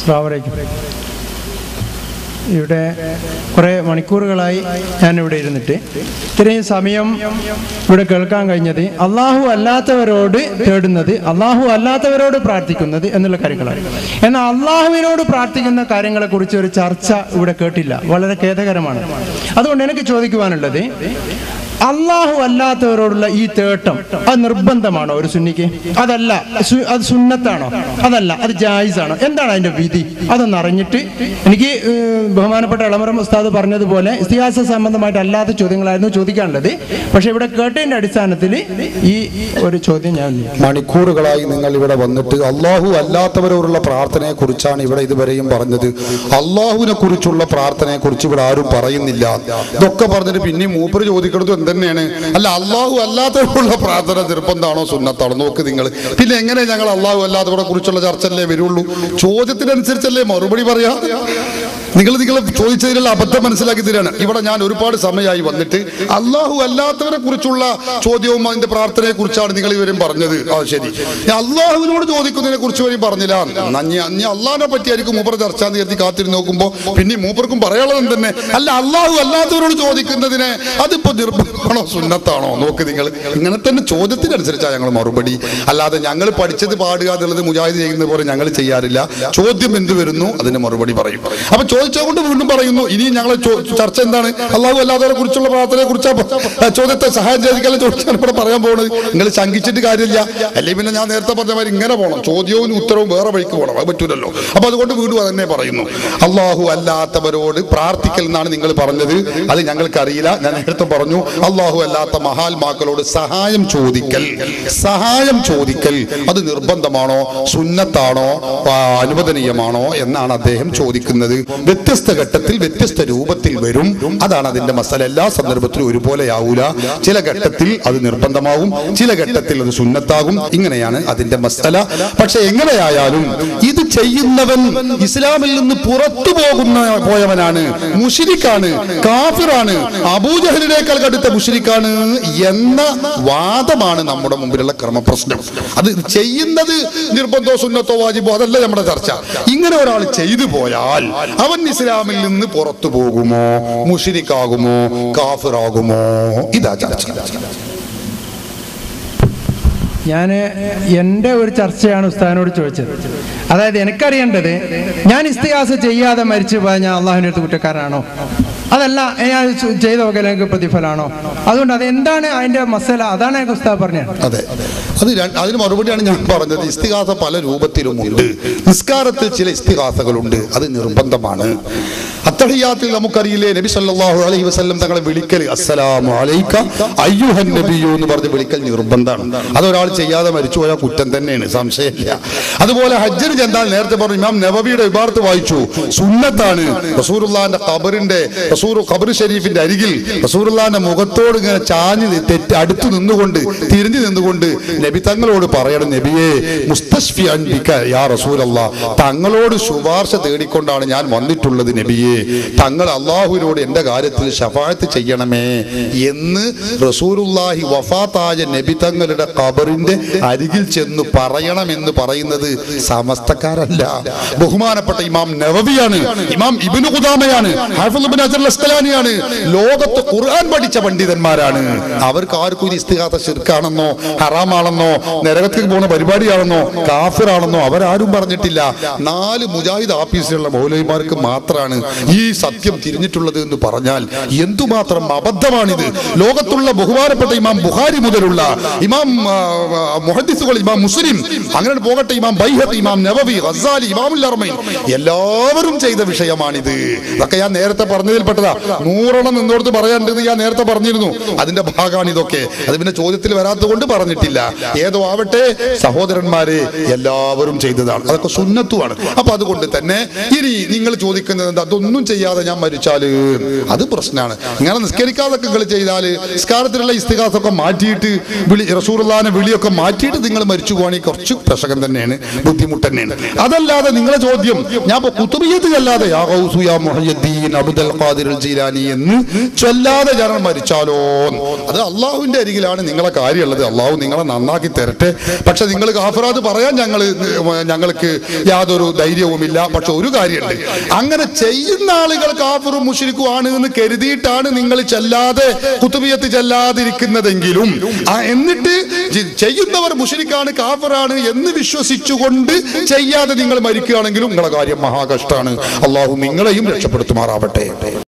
അസ്സാമലൈക്കും ഇവിടെ കുറേ മണിക്കൂറുകളായി ഞാൻ ഇവിടെ ഇരുന്നിട്ട് ഇത്രയും സമയം ഇവിടെ കേൾക്കാൻ കഴിഞ്ഞത് അള്ളാഹു അല്ലാത്തവരോട് തേടുന്നത് അള്ളാഹു അല്ലാത്തവരോട് പ്രാർത്ഥിക്കുന്നത് എന്നുള്ള കാര്യങ്ങളാണ് എന്നാൽ അള്ളാഹുവിനോട് പ്രാർത്ഥിക്കുന്ന കാര്യങ്ങളെക്കുറിച്ച് ഒരു ചർച്ച ഇവിടെ കേട്ടില്ല വളരെ ഖേദകരമാണ് അതുകൊണ്ട് എനിക്ക് ചോദിക്കുവാനുള്ളത് അള്ളാഹു അല്ലാത്തവരോടുള്ള ഈ തേട്ടം അത് നിർബന്ധമാണോ ഒരു സുന്നിക്ക് അതല്ല സു- അത് സുന്നത്താണോ അതല്ല അത് ജായിസാണോ എന്താണ് അതിന്റെ വിധി അതൊന്ന് അറിഞ്ഞിട്ട് എനിക്ക് ഏഹ്, ബഹുമാനപ്പെട്ട ഇളമറം ഉസ്താദ് പറഞ്ഞതുപോലെ ഇത്തിഹാസ സംബന്ധമായിട്ട് അല്ലാത്ത ചോദ്യങ്ങളായിരുന്നു ചോദിക്കാനുള്ളത് പക്ഷെ ഇവിടെ കേട്ടതിന്റെ അടിസ്ഥാനത്തിൽ ഈ ഒരു ചോദ്യം ഞാൻ ഉന്നയിക്കും. മണിക്കൂറുകളായി നിങ്ങൾ ഇവിടെ വന്നിട്ട് അള്ളാഹു അല്ലാത്തവരോടുള്ള പ്രാർത്ഥനയെ കുറിച്ചാണ് ഇവിടെ ഇതുവരെയും പറഞ്ഞത് അള്ളാഹുവിനെ കുറിച്ചുള്ള പ്രാർത്ഥനയെ കുറിച്ച് ഇവിടെ ആരും പറയുന്നില്ല ഇതൊക്കെ പറഞ്ഞിട്ട് പിന്നെ മൂപ്പര് ചോദിക്കുന്നത് എന്തെന്നെയാണ് അല്ല അള്ളാഹു അല്ലാത്തവരോടുള്ള പ്രാർത്ഥന നിർബന്ധമാണോ സുന്നത്താണോ നോക്ക് നിങ്ങൾ പിന്നെ എങ്ങനെ ഞങ്ങൾ അള്ളാഹു അല്ലാത്തവരെ കുറിച്ചുള്ള ചർച്ചയല്ലേ വരുള്ളൂ ചോദ്യത്തിനനുസരിച്ചല്ലേ മറുപടി പറയാ നിങ്ങൾ നിങ്ങൾ ചോദിച്ചതിലുള്ള അബദ്ധം മനസ്സിലാക്കി തരാണ് ഇവിടെ ഞാൻ ഒരുപാട് സമയമായി വന്നിട്ട് അള്ളാഹു അല്ലാത്തവരെ കുറിച്ചുള്ള ചോദ്യവും അതിന്റെ പ്രാർത്ഥനയെ കുറിച്ചാണ് നിങ്ങൾ ഇവരും പറഞ്ഞത് ആ ശരി ഞാൻ അള്ളാഹുവിനോട് ചോദിക്കുന്നതിനെ കുറിച്ച് വരെയും പറഞ്ഞില്ല അഞ്ഞ അള്ളാഹിനെ പറ്റിയായിരിക്കും മൂപ്പർ ചർച്ച എന്ന് കരുതി കാത്തിരുന്ന് നോക്കുമ്പോ പിന്നെ മൂപ്പർക്കും പറയാനുള്ളത് തന്നെ അല്ല അള്ളാഹു അല്ലാത്തവരോട് ചോദിക്കുന്നതിന് അതിപ്പോ നിർബന്ധമാണോ സുന്നത്താണോ നോക്ക് നിങ്ങൾ ഇങ്ങനെ തന്നെ ചോദ്യത്തിനനുസരിച്ചാണ് ഞങ്ങൾ മറുപടി അല്ലാതെ ഞങ്ങൾ പഠിച്ചത് പാടുക എന്നുള്ളത് മുജാഹിദ് ചെയ്യുന്ന പോലെ ഞങ്ങൾ ചെയ്യാറില്ല ചോദ്യം എന്ത് വരുന്നു അതിന് മറുപടി പറയും അപ്പൊ ചോദിച്ചുകൊണ്ട് വീണ്ടും പറയുന്നു ഇനി ഞങ്ങൾ ചർച്ച എന്താണ് അള്ളാഹു അല്ലാത്തവരെ കുറിച്ചുള്ള പ്രാർത്ഥനയെ കുറിച്ചാ ചോദ്യത്തെ സഹായം ചോദിക്കാൻ ചോദിച്ചാണ് ഇവിടെ പറയാൻ പോകുന്നത് നിങ്ങൾ ശങ്കിച്ചിട്ട് കാര്യമില്ല അല്ലെങ്കിൽ പിന്നെ ഞാൻ നേരത്തെ പറഞ്ഞ മാതിരി ഇങ്ങനെ പോകണം ചോദ്യവും ഉത്തരവും വേറെ വഴിക്ക് പോകണം അത് പറ്റൂലല്ലോ അപ്പൊ അതുകൊണ്ട് വീണ്ടും അതന്നെ പറയുന്നു അള്ളാഹു അല്ലാത്തവരോട് പ്രാർത്ഥിക്കൽ എന്നാണ് നിങ്ങൾ പറഞ്ഞത് അത് ഞങ്ങൾക്കറിയില്ല ഞാൻ നേരത്തെ പറഞ്ഞു അള്ളാഹു അല്ലാത്ത മഹാത്മാക്കളോട് സഹായം ചോദിക്കൽ സഹായം ചോദിക്കൽ അത് നിർബന്ധമാണോ സുന്നത്താണോ ആ, അനുവദനീയമാണോ എന്നാണ് അദ്ദേഹം ചോദിക്കുന്നത് വ്യത്യസ്ത ഘട്ടത്തിൽ വ്യത്യസ്ത രൂപത്തിൽ വരും അതാണ് അതിന്റെ മസല എല്ലാ സന്ദർഭത്തിലും ഒരുപോലെയാവൂല ചില ഘട്ടത്തിൽ അത് നിർബന്ധമാവും ചില ഘട്ടത്തിൽ അത് സുന്നത്താകും ഇങ്ങനെയാണ് അതിന്റെ മസല പക്ഷെ എങ്ങനെയായാലും ഇത് ചെയ്യുന്നവൻ ഇസ്ലാമിൽ നിന്ന് പുറത്തു പോകുന്ന പോയവനാണ് മുഷിരിക്കാണ് കാഫിറാണ് അബൂജഹലിനേക്കാൾ കടുത്ത മുഷിരിക്കാണ് എന്ന വാദമാണ് നമ്മുടെ മുമ്പിലുള്ള ക്രമപ്രശ്നം അത് ചെയ്യുന്നത് നിർബന്ധോ സുന്നത്തോ വാജിബോ അതല്ല നമ്മുടെ ചർച്ച ഇങ്ങനെ ഒരാൾ ചെയ്തു പോയാൽ അവൻ ഇസ്ലാമിൽ നിന്ന് പുറത്തു പോകുമോ മുഷിരിക്കാകുമോ കാഫിറാകുമോ ഇതാ ചർച്ച ഞാൻ എൻ്റെ ഒരു ചർച്ചയാണ് ഉസ്താദിനോട് ചോദിച്ചത് അതായത് എനിക്കറിയേണ്ടത് ഞാൻ ഇസ്തിഹാസ ചെയ്യാതെ മരിച്ചു പോയാൽ ഞാൻ അള്ളാഹുവിൻ്റെ അടുത്ത് കുറ്റക്കാരനാണോ അതല്ല ഞാൻ ചു- ചെയ്ത വകയിൽ എനിക്ക് പ്രതിഫലമാണോ അതുകൊണ്ട് അത് എന്താണ് അതിൻ്റെ മസല അതാണ് എനിക്ക് ഉസ്താദ് പറഞ്ഞത് അതെ അത് രണ്ട്- അതിന് മറുപടിയാണ് ഞാൻ പറഞ്ഞത് ഇസ്തിഹാസ പല രൂപത്തിലുമുണ്ട് നിസ്കാരത്തിൽ ചില ഇസ്തിഹാസകളുണ്ട് അത് നിർബന്ധമാണ് അത്തഹിയാത്തിൽ നമുക്കറിയില്ലേ നബി സല്ലല്ലാഹു അലൈഹി വസല്ലം തങ്ങളെ വിളിക്കൽ അസ്സലാമു അലൈക അയ്യുഹൻ നബിയു എന്ന് പറഞ്ഞ് വിളിക്കൽ നിർബന്ധമാണ് അതൊരാൾ ചെയ്യാതെ മരിച്ചുപോയ കുറ്റം തന്നെയാണ് സംശയമില്ല അതുപോലെ ഹജ്ജിന് ചെന്നാൽ നേരത്തെ പറഞ്ഞു ഇമാം നബവിയുടെ വിഭാഗത്ത് വായിച്ചു സുന്നത്താണ് റസൂറുല്ലാന്റെ ഖബറിന്റെ റസൂർ ഖബർ ഷരീഫിന്റെ അരികിൽ റസൂറുല്ലാന്റെ മുഖത്തോട് ഇങ്ങനെ ചാഞ്ഞ് നി- തെറ്റ് അടുത്ത് നിന്നുകൊണ്ട് തിരിഞ്ഞു നിന്നുകൊണ്ട് നബി തങ്ങളോട് പറയണം നബിയെ മുസ്തഷ്ഫി അൻബിക യാ റസൂലല്ലാ തങ്ങളോട് ശുപാർശ തേടിക്കൊണ്ടാണ് ഞാൻ വന്നിട്ടുള്ളത് നബിയെ തങ്ങൾ അള്ളാഹുവിനോട് എന്റെ കാര്യത്തിൽ ഷഫായത്ത് ചെയ്യണമേ എന്ന് റസൂലുള്ളാഹി വഫാത്തായ നബി തങ്ങളുടെ ഖബറിന്റെ അരികിൽ ചെന്ന് പറയണമെന്ന് പറയുന്നത് സമസ്തക്കാരല്ല ബഹുമാനപ്പെട്ട ഇമാം നവവിയാണ് ഇമാം ഇബ്നു ഖുദാമയാണ് ഹാഫിദ് ഇബ്നു ഹജർ അസ്കലാനിയാണ് ലോകത്ത് ഖുർആൻ പഠിച്ച പണ്ഡിതന്മാരാണ് അവർക്ക് ആർക്കും ഇത് ഇസ്തിഹാസ ശിർക്കാണെന്നോ ഹറാമാണെന്നോ നരകത്തിൽ പോകുന്ന പരിപാടിയാണെന്നോ കാഫിറാണെന്നോ അവരാരും പറഞ്ഞിട്ടില്ല നാല് മുജാഹിദ് ആഫീസിലുള്ള മൗലവിമാർക്ക് മാത്രമാണ് ഈ സത്യം തിരിഞ്ഞിട്ടുള്ളത് എന്ന് പറഞ്ഞാൽ എന്തുമാത്രം അബദ്ധമാണിത് ലോകത്തുള്ള ബഹുമാനപ്പെട്ട ഇമാം ബുഹാരി മുതലുള്ള ഇമാം ആ, ആ, മുഹദ്ദിസുകൾ ഇമാം മുസ്ലിം അങ്ങനെ പോകട്ടെ ഇമാം ബൈഹത്ത് ഇമാം നവവി ഗസാലി ഇമാമുൽ അർമൈൻ എല്ലാവരും ചെയ്ത വിഷയമാണിത് ഇതൊക്കെ ഞാൻ നേരത്തെ പറഞ്ഞതിൽപ്പെട്ടതാ നൂറെണ്ണം നിന്നോടത്ത് പറയാനുണ്ടെന്ന് ഞാൻ നേരത്തെ പറഞ്ഞിരുന്നു അതിന്റെ ഭാഗമാണ് ഇതൊക്കെ അത് പിന്നെ ചോദ്യത്തിൽ വരാത്തത് കൊണ്ട് പറഞ്ഞിട്ടില്ല ഏതോ ആവട്ടെ സഹോദരന്മാരെ എല്ലാവരും ചെയ്തതാണ് അതൊക്കെ സുന്നത്തുമാണ് അപ്പൊ അതുകൊണ്ട് തന്നെ ഇനി നിങ്ങൾ ചോദിക്കുന്നത് എന്താ അതൊന്നും ഒന്നും ചെയ്യാതെ ഞാൻ മരിച്ചാല് അത് പ്രശ്നമാണ് ഇങ്ങനെ നിസ്കരിക്കാതൊക്കെ നിങ്ങൾ ചെയ്താല് നിസ്കാരത്തിലുള്ള ഇസ്തിഹാസൊക്കെ മാറ്റിയിട്ട് വിളി റസൂർലാനെ വിളിയൊക്കെ മാറ്റിയിട്ട് നിങ്ങൾ മരിച്ചു പോകണമെങ്കിൽ കുറച്ച് പ്രശ്നം തന്നെയാണ് ബുദ്ധിമുട്ട് തന്നെയാണ് അതല്ലാതെ നിങ്ങളെ ചോദ്യം ഞാൻ ഇപ്പൊ കുത്തുബിയത്ത് ചൊല്ലാതെ യാ ഗൗസു യാ മുഹയ്യദ്ദീൻ അബ്ദുൽ ഖാദിർ ജീലാനി എന്ന് ചൊല്ലാതെ ജനം മരിച്ചാലോ അത് അള്ളാഹുവിന്റെ അരികിലാണ് നിങ്ങളെ കാര്യമുള്ളത് അള്ളാഹു നിങ്ങളെ നന്നാക്കി തരട്ടെ പക്ഷെ നിങ്ങൾ കാഫറാത് പറയാൻ ഞങ്ങൾ ഞങ്ങൾക്ക് യാതൊരു ധൈര്യവുമില്ല പക്ഷെ ഒരു കാര്യമുണ്ട് അങ്ങനെ ചെയ്യുന്ന ആളുകൾ കാഫറും മുഷിരിക്കും ആണ് എന്ന് കരുതിയിട്ടാണ് നിങ്ങൾ ചെല്ലാതെ കുത്തുബിയത്ത് ചെല്ലാതിരിക്കുന്നതെങ്കിലും ആ എന്നിട്ട് ജി- ചെയ്യുന്നവർ മുഷിരിക്കാണ് കാഫറാണ് എന്ന് വിശ്വസിച്ചുകൊണ്ട് ചെയ്യാതെ നിങ്ങൾ മരിക്കുകയാണെങ്കിലും നിങ്ങളെ കാര്യം മഹാകഷ്ടാണ് അള്ളാഹു നിങ്ങളെയും രക്ഷപ്പെടുത്തുമാറാവട്ടെ